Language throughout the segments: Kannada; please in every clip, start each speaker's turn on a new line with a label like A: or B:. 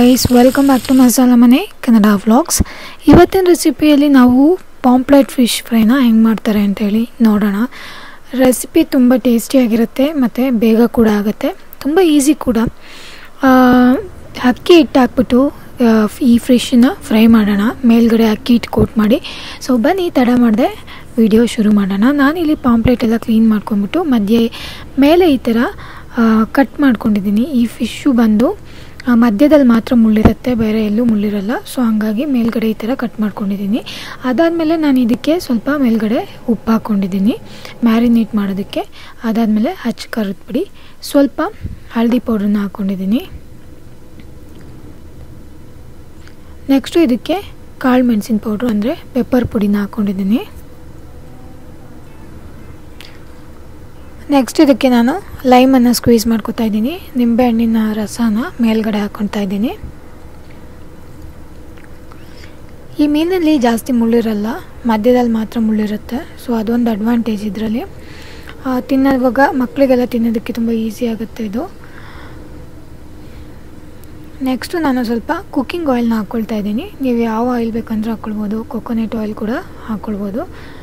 A: guys welcome back to Masala Mane Kannada vlogs ಇವತ್ತಿನ ರೆಸಿಪಿಯಲ್ಲಿ ನಾವು ಪಾಂಪ್ಲೆಟ್ ಫಿಶ್ ಫ್ರೈನ ಹೆಂಗೆ ಮಾಡ್ತಾರೆ ಅಂತೇಳಿ ನೋಡೋಣ ರೆಸಿಪಿ ತುಂಬ ಟೇಸ್ಟಿಯಾಗಿರುತ್ತೆ ಮತ್ತು ಬೇಗ ಕೂಡ ಆಗುತ್ತೆ ತುಂಬ ಈಸಿ ಕೂಡ ಆ, ಅಕ್ಕಿ ಹಿಟ್ಟು ಹಾಕ್ಬಿಟ್ಟು ಆ, ಈ ಫಿಶನ್ನ ಫ್ರೈ ಮಾಡೋಣ ಮೇಲ್ಗಡೆ ಅಕ್ಕಿ ಹಿಟ್ಟು ಕೋಟ್ ಮಾಡಿ ಸೊ ಬನ್ನಿ ತಡ ಮಾಡಿದೆ ವಿಡಿಯೋ ಶುರು ಮಾಡೋಣ ನಾನಿಲ್ಲಿ ಪಾಂಪ್ಲೆಟ್ ಎಲ್ಲ ಕ್ಲೀನ್ ಮಾಡ್ಕೊಂಡ್ಬಿಟ್ಟು ಮಧ್ಯೆ ಮೇಲೆ ಈ ಥರ ಕಟ್ ಮಾಡ್ಕೊಂಡಿದ್ದೀನಿ ಈ ಫಿಶ್ಶು ಬಂದು ಆ, ಮಧ್ಯದಲ್ಲಿ ಮಾತ್ರ ಮುಳ್ಳಿರುತ್ತೆ ಬೇರೆ ಎಲ್ಲೂ ಮುಳ್ಳಿರಲ್ಲ ಸೊ ಹಂಗಾಗಿ ಮೇಲ್ಗಡೆ ಈ ಥರ ಕಟ್ ಮಾಡ್ಕೊಂಡಿದ್ದೀನಿ ಅದಾದಮೇಲೆ ನಾನು ಇದಕ್ಕೆ ಸ್ವಲ್ಪ ಮೇಲ್ಗಡೆ ಉಪ್ಪು ಹಾಕ್ಕೊಂಡಿದ್ದೀನಿ ಮ್ಯಾರಿನೇಟ್ ಮಾಡೋದಕ್ಕೆ ಅದಾದಮೇಲೆ ಹಚ್ಚಿ ಕರಿದ ಪುಡಿ ಸ್ವಲ್ಪ ಹಳದಿ ಪೌಡ್ರನ್ನ ಹಾಕ್ಕೊಂಡಿದ್ದೀನಿ ನೆಕ್ಸ್ಟು ಇದಕ್ಕೆ ಕಾಳು ಮೆಣಸಿನ ಪೌಡ್ರು ಅಂದರೆ ಪೆಪ್ಪರ್ ಪುಡಿನ ಹಾಕ್ಕೊಂಡಿದ್ದೀನಿ ನೆಕ್ಸ್ಟ್ ಇದಕ್ಕೆ ನಾನು ಲೈಮನ್ನು ಸ್ಕ್ವೀಸ್ ಮಾಡ್ಕೊತಾ ಇದ್ದೀನಿ ನಿಂಬೆಹಣ್ಣಿನ ರಸನ ಮೇಲ್ಗಡೆ ಹಾಕ್ಕೊತಾ ಇದ್ದೀನಿ ಈ ಮೀನಲ್ಲಿ ಜಾಸ್ತಿ ಮುಳ್ಳಿರಲ್ಲ ಮಧ್ಯದಲ್ಲಿ ಮಾತ್ರ ಮುಳ್ಳಿರುತ್ತೆ ಸೊ ಅದೊಂದು ಅಡ್ವಾಂಟೇಜ್ ಇದರಲ್ಲಿ ತಿನ್ನೋವಾಗ ಮಕ್ಕಳಿಗೆಲ್ಲ ತಿನ್ನೋದಕ್ಕೆ ತುಂಬ ಈಸಿ ಆಗುತ್ತೆ ಇದು ನೆಕ್ಸ್ಟು ನಾನು ಸ್ವಲ್ಪ ಕುಕ್ಕಿಂಗ್ ಆಯಿಲ್ನ ಹಾಕ್ಕೊಳ್ತಾ ಇದ್ದೀನಿ ನೀವು ಯಾವ ಆಯಿಲ್ ಬೇಕಂದ್ರೆ ಹಾಕ್ಕೊಳ್ಬೋದು ಕೊಕೊನೆಟ್ ಆಯಿಲ್ ಕೂಡ ಹಾಕ್ಕೊಳ್ಬೋದು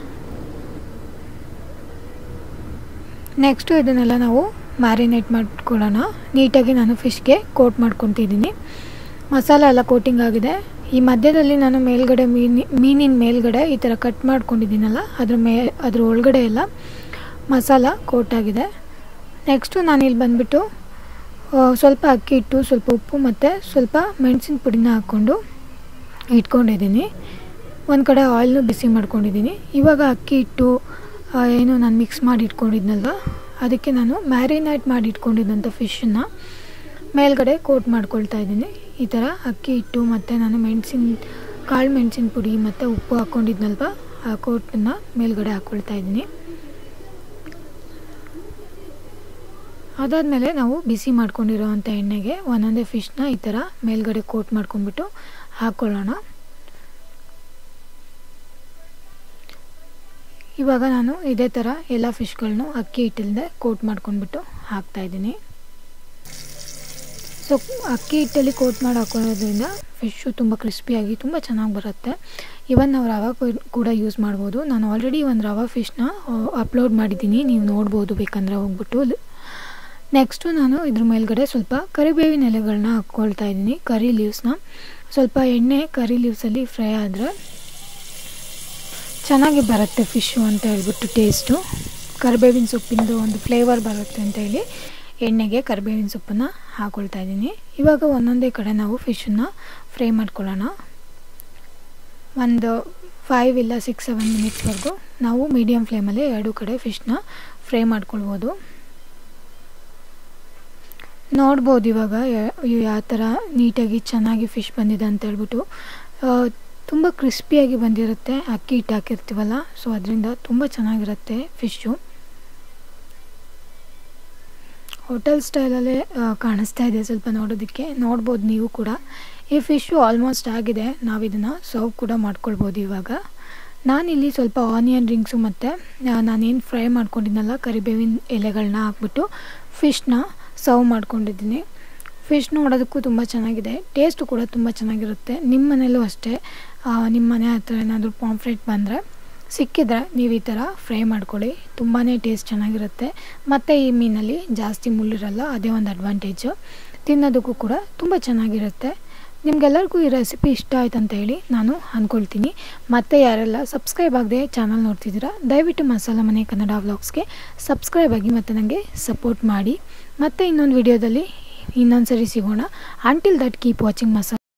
A: ನೆಕ್ಸ್ಟು ಇದನ್ನೆಲ್ಲ ನಾವು ಮ್ಯಾರಿನೇಟ್ ಮಾಡ್ಕೊಳ್ಳೋಣ ನೀಟಾಗಿ ನಾನು ಫಿಶ್ಗೆ ಕೋಟ್ ಮಾಡ್ಕೊತಿದ್ದೀನಿ ಮಸಾಲ ಎಲ್ಲ ಕೋಟಿಂಗ್ ಆಗಿದೆ ಈ ಮಧ್ಯದಲ್ಲಿ ನಾನು ಮೇಲ್ಗಡೆ ಮೀನಿ ಮೀನಿನ ಮೇಲ್ಗಡೆ ಈ ಥರ ಕಟ್ ಮಾಡ್ಕೊಂಡಿದ್ದೀನಲ್ಲ ಅದ್ರ ಮೇ ಅದ್ರ ಒಳಗಡೆ ಎಲ್ಲ ಮಸಾಲ ಕೋಟ್ ಆಗಿದೆ ನೆಕ್ಸ್ಟು ನಾನಿಲ್ಲಿ ಬಂದುಬಿಟ್ಟು ಸ್ವಲ್ಪ ಅಕ್ಕಿ ಹಿಟ್ಟು ಸ್ವಲ್ಪ ಉಪ್ಪು ಮತ್ತು ಸ್ವಲ್ಪ ಮೆಣಸಿನ ಪುಡಿನ ಹಾಕ್ಕೊಂಡು ಇಟ್ಕೊಂಡಿದ್ದೀನಿ ಒಂದು ಕಡೆ ಆಯಿಲ್ನು ಬಿಸಿ ಮಾಡ್ಕೊಂಡಿದ್ದೀನಿ ಇವಾಗ ಅಕ್ಕಿ ಹಿಟ್ಟು ಆ, ಏನು ನಾನು ಮಿಕ್ಸ್ ಮಾಡಿ ಇಟ್ಕೊಂಡಿದ್ನಲ್ವ ಅದಕ್ಕೆ ನಾನು ಮ್ಯಾರಿನೇಟ್ ಮಾಡಿ ಇಟ್ಕೊಂಡಿದ್ದಂಥ ಫಿಶನ್ನು ಮೇಲ್ಗಡೆ ಕೋಟ್ ಮಾಡ್ಕೊಳ್ತಾ ಇದ್ದೀನಿ ಈ ಥರ ಅಕ್ಕಿ ಹಿಟ್ಟು ಮತ್ತು ನಾನು ಮೆಣಸಿನ ಕಾಳು ಮೆಣಸಿನ ಪುಡಿ ಮತ್ತು ಉಪ್ಪು ಹಾಕ್ಕೊಂಡಿದ್ನಲ್ವ ಆ ಕೋಟನ್ನು ಮೇಲ್ಗಡೆ ಹಾಕ್ಕೊಳ್ತಾ ಇದ್ದೀನಿ ಅದಾದಮೇಲೆ ನಾವು ಬಿಸಿ ಮಾಡ್ಕೊಂಡಿರೋವಂಥ ಎಣ್ಣೆಗೆ ಒಂದೊಂದೇ ಫಿಶ್ನ ಈ ಥರ ಮೇಲ್ಗಡೆ ಕೋಟ್ ಮಾಡ್ಕೊಂಡ್ಬಿಟ್ಟು ಹಾಕ್ಕೊಳ್ಳೋಣ ಇವಾಗ ನಾನು ಇದೇ ಥರ ಎಲ್ಲ ಫಿಶ್ಗಳನ್ನೂ ಅಕ್ಕಿ ಹಿಟ್ಟಿಲ್ಲದೆ ಕೋಟ್ ಮಾಡ್ಕೊಂಡ್ಬಿಟ್ಟು ಹಾಕ್ತಾಯಿದ್ದೀನಿ ಸೊ ಅಕ್ಕಿ ಹಿಟ್ಟಲ್ಲಿ ಕೋಟ್ ಮಾಡಿ ಹಾಕೊಳ್ಳೋದ್ರಿಂದ ಫಿಶ್ಶು ತುಂಬ ಕ್ರಿಸ್ಪಿಯಾಗಿ ತುಂಬ ಚೆನ್ನಾಗಿ ಬರುತ್ತೆ ಇವನ್ ನಾವು ರವಾ ಕೂ- ಕೂಡ ಯೂಸ್ ಮಾಡ್ಬೋದು ನಾನು ಆಲ್ರೆಡಿ ಒಂದು ರವಾ ಫಿಶ್ನ ಅಪ್ಲೋಡ್ ಮಾಡಿದ್ದೀನಿ ನೀವು ನೋಡ್ಬೋದು ಬೇಕಂದರೆ ಹೋಗ್ಬಿಟ್ಟು ನೆಕ್ಸ್ಟು ನಾನು ಇದ್ರ ಮೇಲ್ಗಡೆ ಸ್ವಲ್ಪ ಕರಿಬೇವಿನ ಎಲೆಗಳನ್ನ ಹಾಕ್ಕೊಳ್ತಾ ಇದ್ದೀನಿ ಕರಿ ಲೀವ್ಸ್ನ ಸ್ವಲ್ಪ ಎಣ್ಣೆ ಕರಿ ಲೀವ್ಸಲ್ಲಿ ಫ್ರೈ ಆದರೆ ಚೆನ್ನಾಗಿ ಬರುತ್ತೆ ಫಿಶ್ಶು ಅಂತ ಹೇಳ್ಬಿಟ್ಟು ಟೇಸ್ಟು ಕರಿಬೇವಿನ ಸೊಪ್ಪಿಂದು ಒಂದು ಫ್ಲೇವರ್ ಬರುತ್ತೆ ಅಂತ ಹೇಳಿ ಎಣ್ಣೆಗೆ ಕರಿಬೇವಿನ ಸೊಪ್ಪನ್ನು ಹಾಕ್ಕೊಳ್ತಾ ಇದ್ದೀನಿ ಇವಾಗ ಒಂದೊಂದೇ ಕಡೆ ನಾವು ಫಿಶನ್ನು ಫ್ರೈ ಮಾಡ್ಕೊಳ್ಳೋಣ ಒಂದು ಫೈವ್ ಇಲ್ಲ ಸಿಕ್ಸ್ ಸೆವೆನ್ ಮಿನಿಟ್ಸ್ವರೆಗೂ ನಾವು ಮೀಡಿಯಮ್ ಫ್ಲೇಮಲ್ಲಿ ಎರಡು ಕಡೆ ಫಿಶ್ನ ಫ್ರೈ ಮಾಡ್ಕೊಳ್ಬೋದು ನೋಡ್ಬೋದು ಇವಾಗ ಯಾವ ಥರ ನೀಟಾಗಿ ಚೆನ್ನಾಗಿ ಫಿಶ್ ಬಂದಿದೆ ಅಂತ ಹೇಳ್ಬಿಟ್ಟು ತುಂಬ ಕ್ರಿಸ್ಪಿಯಾಗಿ ಬಂದಿರುತ್ತೆ ಅಕ್ಕಿ ಹಿಟ್ಟು ಹಾಕಿರ್ತೀವಲ್ಲ ಸೊ ಅದರಿಂದ ತುಂಬ ಚೆನ್ನಾಗಿರುತ್ತೆ ಫಿಶ್ಶು ಹೋಟೆಲ್ ಸ್ಟೈಲಲ್ಲೇ ಕಾಣಿಸ್ತಾ ಇದೆ ಸ್ವಲ್ಪ ನೋಡೋದಕ್ಕೆ ನೋಡ್ಬೋದು ನೀವು ಕೂಡ ಈ ಫಿಶ್ಶು ಆಲ್ಮೋಸ್ಟ್ ಆಗಿದೆ ನಾವು ಇದನ್ನು ಸರ್ವ್ ಕೂಡ ಮಾಡ್ಕೊಳ್ಬೋದು ಇವಾಗ ನಾನಿಲ್ಲಿ ಸ್ವಲ್ಪ ಆನಿಯನ್ ರಿಂಗ್ಸು ಮತ್ತು ನಾನೇನು ಫ್ರೈ ಮಾಡ್ಕೊಂಡಿದ್ನಲ್ಲ ಕರಿಬೇವಿನ ಎಲೆಗಳನ್ನ ಹಾಕ್ಬಿಟ್ಟು ಫಿಶ್ನ ಸರ್ವ್ ಮಾಡ್ಕೊಂಡಿದ್ದೀನಿ ಫಿಶ್ ನೋಡೋದಕ್ಕೂ ತುಂಬ ಚೆನ್ನಾಗಿದೆ ಟೇಸ್ಟು ಕೂಡ ತುಂಬ ಚೆನ್ನಾಗಿರುತ್ತೆ ನಿಮ್ಮ ಮನೇಲೂ ಅಷ್ಟೇ ಆ, ನಿಮ್ಮ ಮನೆ ಹತ್ರ ಏನಾದರೂ ಪಾಂಫ್ರೆಟ್ ಬಂದರೆ ಸಿಕ್ಕಿದ್ರೆ ನೀವು ಈ ಥರ ಫ್ರೈ ಮಾಡ್ಕೊಳ್ಳಿ ತುಂಬಾ ಟೇಸ್ಟ್ ಚೆನ್ನಾಗಿರುತ್ತೆ ಮತ್ತು ಈ ಮೀನಲ್ಲಿ ಜಾಸ್ತಿ ಮುಳ್ಳಿರಲ್ಲ ಅದೇ ಒಂದು ಅಡ್ವಾಂಟೇಜು ತಿನ್ನೋದಕ್ಕೂ ಕೂಡ ತುಂಬ ಚೆನ್ನಾಗಿರುತ್ತೆ ನಿಮಗೆಲ್ಲರಿಗೂ ಈ ರೆಸಿಪಿ ಇಷ್ಟ ಆಯ್ತು ಅಂತ ಹೇಳಿ ನಾನು ಅಂದ್ಕೊಳ್ತೀನಿ ಮತ್ತು ಯಾರೆಲ್ಲ ಸಬ್ಸ್ಕ್ರೈಬ್ ಆಗದೆ ಚಾನಲ್ ನೋಡ್ತಿದ್ದೀರಾ ದಯವಿಟ್ಟು ಮಸಾಲ ಮನೆ ಕನ್ನಡ ವ್ಲಾಗ್ಸ್ಗೆ ಸಬ್ಸ್ಕ್ರೈಬ್ ಆಗಿ ಮತ್ತು ನನಗೆ ಸಪೋರ್ಟ್ ಮಾಡಿ ಮತ್ತು ಇನ್ನೊಂದು ವಿಡಿಯೋದಲ್ಲಿ ಇನ್ನೊಂದು ಸರಿ ಸಿಗೋಣ until that keep watching masala